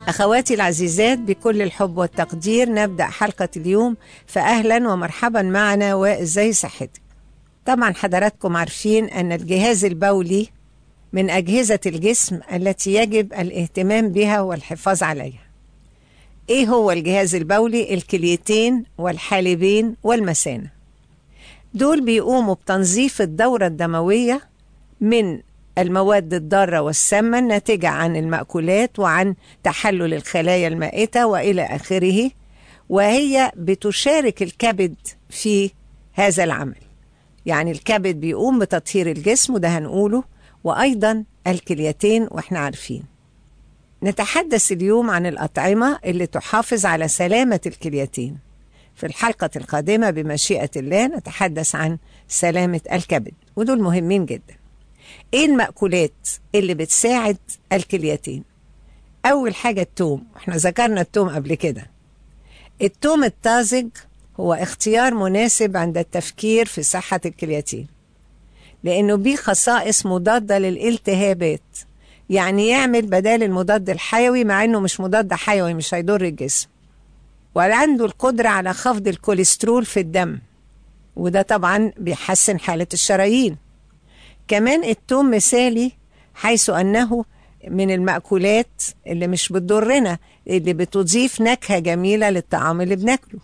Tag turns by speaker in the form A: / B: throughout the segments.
A: أخواتي العزيزات بكل الحب والتقدير نبدأ حلقة اليوم فأهلا ومرحبا معنا وإزاي صحتك طبعا حضراتكم عارفين أن الجهاز البولي من أجهزة الجسم التي يجب الاهتمام بها والحفاظ عليها إيه هو الجهاز البولي؟ الكليتين والحالبين والمثانة دول بيقوموا بتنظيف الدورة الدموية من المواد الضارة والسامة الناتجة عن المأكولات وعن تحلل الخلايا المائتة وإلى آخره وهي بتشارك الكبد في هذا العمل يعني الكبد بيقوم بتطهير الجسم وده هنقوله وأيضا الكليتين وإحنا عارفين نتحدث اليوم عن الأطعمة اللي تحافظ على سلامة الكليتين في الحلقة القادمة بمشيئة الله نتحدث عن سلامة الكبد ودول مهمين جدا ايه المأكولات اللي بتساعد الكليتين اول حاجة التوم احنا ذكرنا التوم قبل كده التوم الطازج هو اختيار مناسب عند التفكير في صحة الكليتين لانه بيه خصائص مضادة للالتهابات يعني يعمل بدال المضاد الحيوي مع انه مش مضاد حيوي مش هيضر الجسم وعنده القدرة على خفض الكوليسترول في الدم وده طبعا بيحسن حالة الشرايين كمان التوم مثالي حيث أنه من المأكولات اللي مش بتضرنا اللي بتضيف نكهة جميلة للطعام اللي بناكله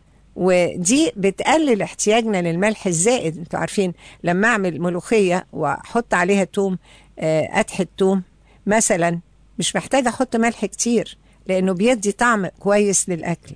A: ودي بتقلل احتياجنا للملح الزائد انتوا عارفين لما اعمل ملوخية واحط عليها توم اتحد توم مثلا مش محتاجة احط ملح كتير لانه بيدي طعم كويس للاكل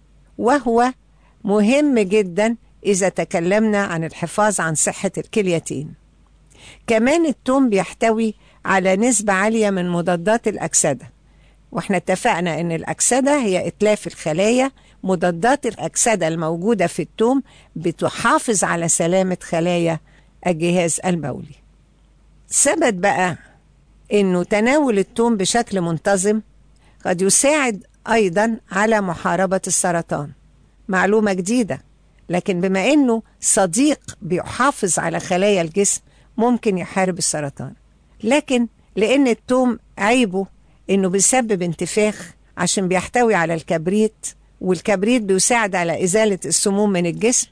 A: وهو مهم جدا اذا تكلمنا عن الحفاظ عن صحة الكليتين كمان التوم بيحتوي على نسبة عالية من مضادات الأكسدة واحنا اتفقنا ان الأكسدة هي إتلاف الخلايا مضادات الأكسدة الموجودة في التوم بتحافظ على سلامة خلايا الجهاز البولي ثبت بقى انه تناول التوم بشكل منتظم قد يساعد أيضا على محاربة السرطان معلومة جديدة لكن بما انه صديق بيحافظ على خلايا الجسم ممكن يحارب السرطان لكن لان التوم عيبه انه بيسبب انتفاخ عشان بيحتوي على الكبريت والكبريت بيساعد على ازاله السموم من الجسم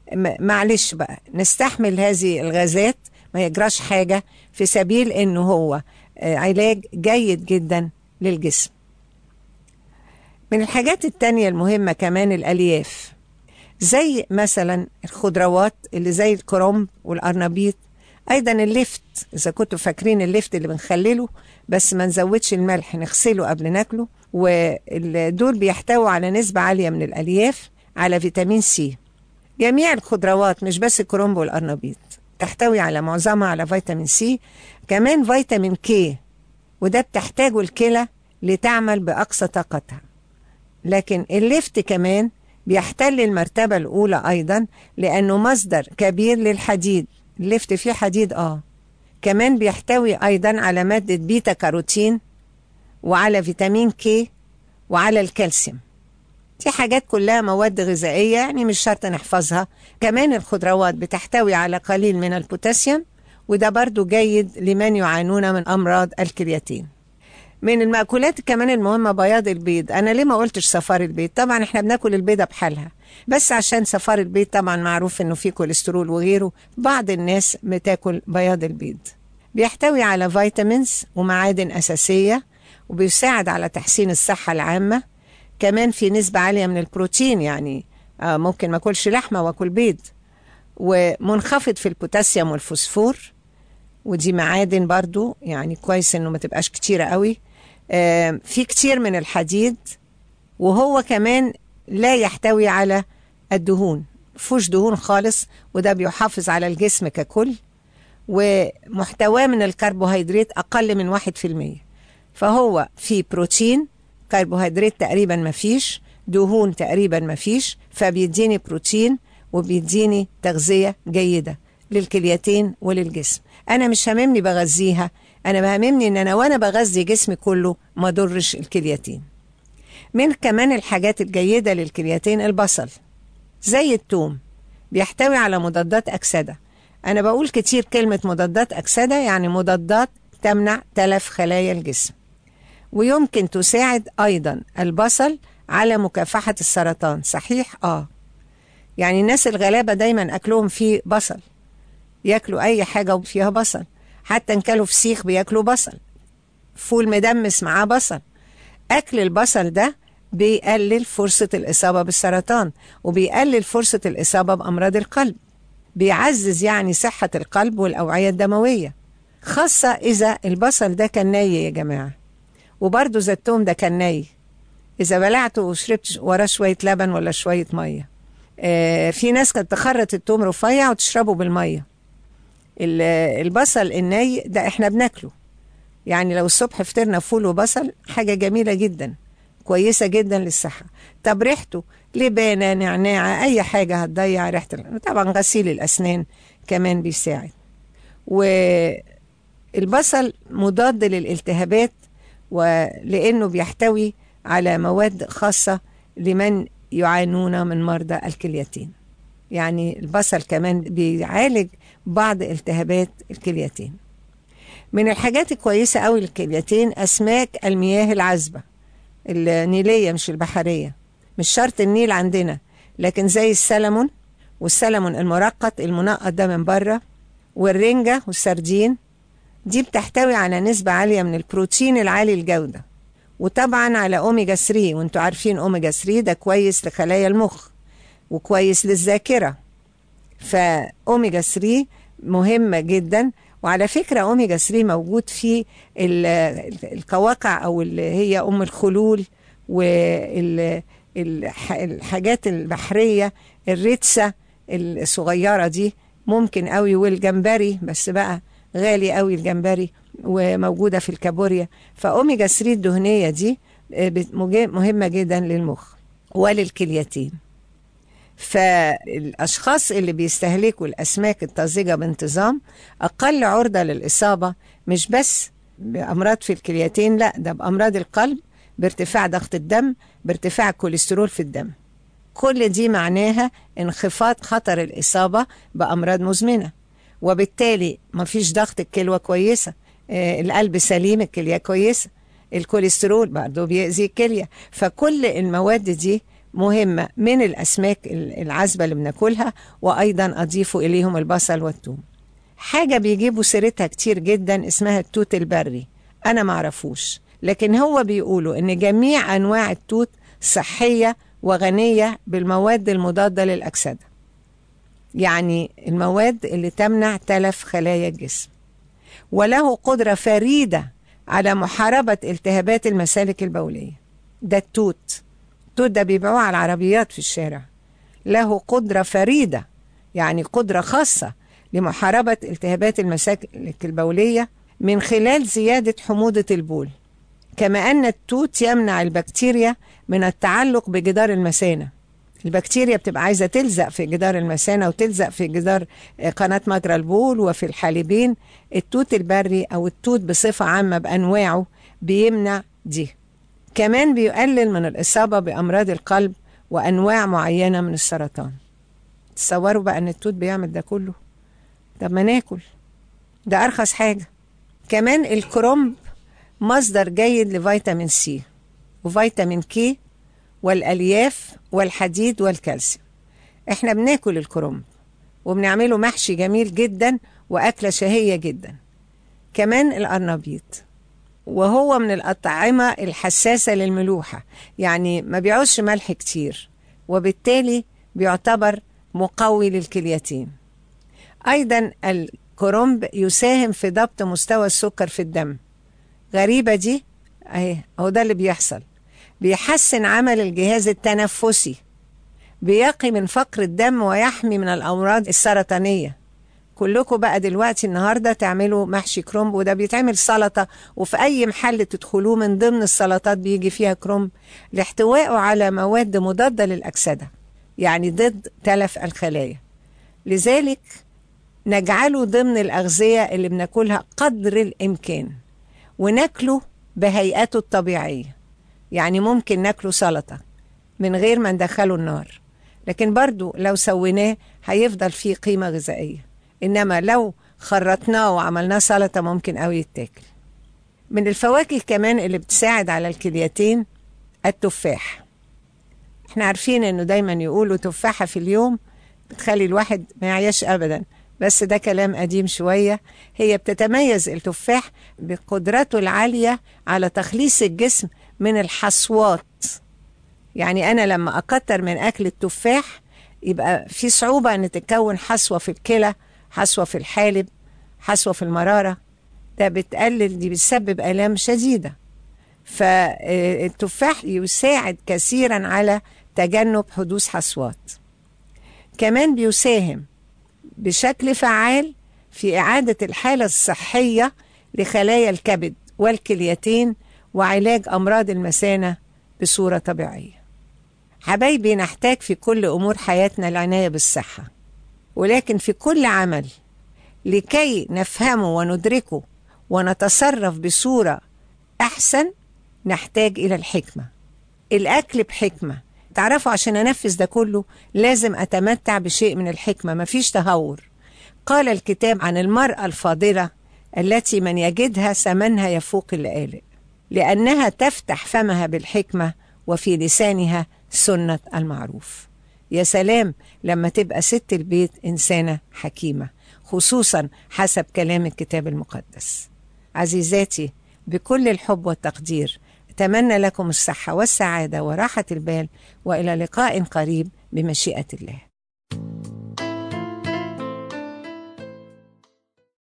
A: معلش بقى نستحمل هذه الغازات ما يجراش حاجه في سبيل انه هو علاج جيد جدا للجسم من الحاجات التانية المهمة كمان الألياف زي مثلا الخضروات اللي زي الكرنب والقرنبيط ايضا اللفت اذا كنتوا فاكرين اللفت اللي بنخلله بس ما نزودش الملح نغسله قبل ناكله ودول بيحتووا على نسبة عالية من الألياف على فيتامين سي جميع الخضروات مش بس الكرنب والقرنبيط تحتوي على معظمها على فيتامين سي كمان فيتامين كي وده بتحتاجه الكلى لتعمل بأقصى طاقتها لكن اللفت كمان بيحتل المرتبة الأولى أيضا لأنه مصدر كبير للحديد اللفت فيه حديد اه كمان بيحتوي ايضا على مادة بيتا كاروتين وعلى فيتامين كي وعلى الكالسيوم دي حاجات كلها مواد غذائية يعني مش شرط نحفظها كمان الخضروات بتحتوي على قليل من البوتاسيوم وده برضو جيد لمن يعانون من أمراض الكرياتين من المأكولات كمان المهمة بياض البيض أنا ليه ما قلتش صفار البيض طبعا احنا بناكل البيضة بحالها بس عشان صفار البيض طبعا معروف انه فيه كوليسترول وغيره بعض الناس بتاكل بياض البيض بيحتوي على فيتامينز ومعادن أساسية وبيساعد على تحسين الصحة العامة كمان في نسبة عالية من البروتين يعني آه ممكن ما اكلش لحمة واكل بيض ومنخفض في البوتاسيوم والفوسفور ودي معادن برضو يعني كويس انه ما تبقاش كتيرة قوي آه في كتير من الحديد وهو كمان لا يحتوي على الدهون فوش دهون خالص وده بيحافظ على الجسم ككل ومحتواه من الكربوهيدرات أقل من واحد في المية فهو في بروتين كربوهيدرات تقريبا ما فيش دهون تقريبا ما فيش فبيديني بروتين وبيديني تغذية جيدة للكليتين وللجسم أنا مش هممني بغذيها أنا بهممني إن أنا وأنا بغذي جسمي كله ما ضرش الكليتين من كمان الحاجات الجيدة للكرياتين البصل زي التوم بيحتوي على مضادات أكسدة أنا بقول كتير كلمة مضادات أكسدة يعني مضادات تمنع تلف خلايا الجسم ويمكن تساعد أيضا البصل على مكافحة السرطان صحيح؟ آه يعني الناس الغلابة دايما أكلهم فيه بصل ياكلوا أي حاجة فيها بصل حتى إن كانوا فسيخ بياكلوا بصل فول مدمس معاه بصل أكل البصل ده بيقلل فرصة الإصابة بالسرطان وبيقلل فرصة الإصابة بأمراض القلب بيعزز يعني صحة القلب والأوعية الدموية خاصة إذا البصل ده كان ني يا جماعة وبرضه زي التوم ده كان ني إذا بلعته وشربت وراه شوية لبن ولا شوية مية آه في ناس كانت تخرط التوم رفيع وتشربه بالمية البصل الني ده احنا بناكله يعني لو الصبح فطرنا فول وبصل حاجة جميلة جدا كويسة جدا للصحة طب ريحته لبانة نعناع أي حاجة هتضيع ريحة طبعا غسيل الأسنان كمان بيساعد والبصل مضاد للالتهابات ولأنه بيحتوي على مواد خاصة لمن يعانون من مرضى الكليتين يعني البصل كمان بيعالج بعض التهابات الكليتين من الحاجات الكويسة أوي للكليتين أسماك المياه العذبة النيلية مش البحرية مش شرط النيل عندنا لكن زي السلمون والسلمون المرقط المنقط ده من بره والرنجة والسردين دي بتحتوي على نسبة عالية من البروتين العالي الجودة وطبعا على أوميجا 3 وانتوا عارفين أوميجا 3 ده كويس لخلايا المخ وكويس للذاكرة فأوميجا 3 مهمة جدا وعلى فكرة أوميجا 3 موجود في القواقع أو اللي هي أم الخلول والحاجات البحرية الريتسة الصغيرة دي ممكن قوي والجمبري بس بقى غالي قوي الجمبري وموجودة في الكابوريا فأوميجا 3 الدهنية دي مهمة جدا للمخ وللكليتين فالأشخاص اللي بيستهلكوا الأسماك الطازجة بانتظام أقل عرضة للإصابة مش بس بأمراض في الكليتين لا ده بأمراض القلب بارتفاع ضغط الدم بارتفاع الكوليسترول في الدم كل دي معناها انخفاض خطر الإصابة بأمراض مزمنة وبالتالي مفيش ضغط الكلوة كويسة آه القلب سليم الكلية كويسة الكوليسترول برضه بيأذي الكلية فكل المواد دي مهمة من الأسماك العذبة اللي بناكلها وأيضا أضيف إليهم البصل والثوم حاجة بيجيبوا سيرتها كتير جدا اسمها التوت البري أنا معرفوش لكن هو بيقولوا إن جميع أنواع التوت صحية وغنية بالمواد المضادة للأكسدة يعني المواد اللي تمنع تلف خلايا الجسم وله قدرة فريدة على محاربة التهابات المسالك البولية ده التوت التوت ده بيبيعوه على العربيات في الشارع له قدرة فريدة يعني قدرة خاصة لمحاربة التهابات المسالك البولية من خلال زيادة حموضة البول كما أن التوت يمنع البكتيريا من التعلق بجدار المثانة البكتيريا بتبقى عايزة تلزق في جدار المثانة وتلزق في جدار قناة مجرى البول وفي الحالبين التوت البري أو التوت بصفة عامة بأنواعه بيمنع دي كمان بيقلل من الإصابة بأمراض القلب وأنواع معينة من السرطان تصوروا بقى أن التوت بيعمل ده كله طب ما ناكل ده أرخص حاجة كمان الكرنب مصدر جيد لفيتامين سي وفيتامين كي والألياف والحديد والكالسيوم احنا بناكل الكرنب وبنعمله محشي جميل جدا وأكلة شهية جدا كمان القرنبيط وهو من الأطعمة الحساسة للملوحة يعني ما بيعوزش ملح كتير وبالتالي بيعتبر مقوي للكليتين أيضا الكرنب يساهم في ضبط مستوى السكر في الدم غريبة دي أهي هو ده اللي بيحصل بيحسن عمل الجهاز التنفسي بيقي من فقر الدم ويحمي من الأمراض السرطانية كلكم بقى دلوقتي النهارده تعملوا محشي كرنب وده بيتعمل سلطه وفي اي محل تدخلوه من ضمن السلطات بيجي فيها كرنب لاحتوائه على مواد مضاده للاكسده يعني ضد تلف الخلايا لذلك نجعله ضمن الاغذيه اللي بناكلها قدر الامكان وناكله بهيئته الطبيعيه يعني ممكن ناكله سلطه من غير ما ندخله النار لكن برضو لو سويناه هيفضل فيه قيمه غذائيه انما لو خرطناه وعملناه سلطه ممكن قوي يتاكل من الفواكه كمان اللي بتساعد على الكليتين التفاح احنا عارفين انه دايما يقولوا تفاحة في اليوم بتخلي الواحد ما يعيش ابدا بس ده كلام قديم شوية هي بتتميز التفاح بقدرته العالية على تخليص الجسم من الحصوات يعني أنا لما أكتر من أكل التفاح يبقى في صعوبة أن تتكون حصوة في الكلى حصوة في الحالب حصوة في المرارة ده بتقلل دي بتسبب آلام شديدة فالتفاح يساعد كثيرا على تجنب حدوث حصوات كمان بيساهم بشكل فعال في إعادة الحالة الصحية لخلايا الكبد والكليتين وعلاج أمراض المثانة بصورة طبيعية حبايبي نحتاج في كل أمور حياتنا العناية بالصحة ولكن في كل عمل لكي نفهمه وندركه ونتصرف بصورة أحسن نحتاج إلى الحكمة الأكل بحكمة تعرفوا عشان أنفذ ده كله لازم أتمتع بشيء من الحكمة مفيش تهور قال الكتاب عن المرأة الفاضلة التي من يجدها ثمنها يفوق اللآلئ لأنها تفتح فمها بالحكمة وفي لسانها سنة المعروف يا سلام لما تبقى ست البيت إنسانة حكيمة خصوصا حسب كلام الكتاب المقدس عزيزاتي بكل الحب والتقدير أتمنى لكم الصحة والسعادة وراحة البال وإلى لقاء قريب بمشيئة الله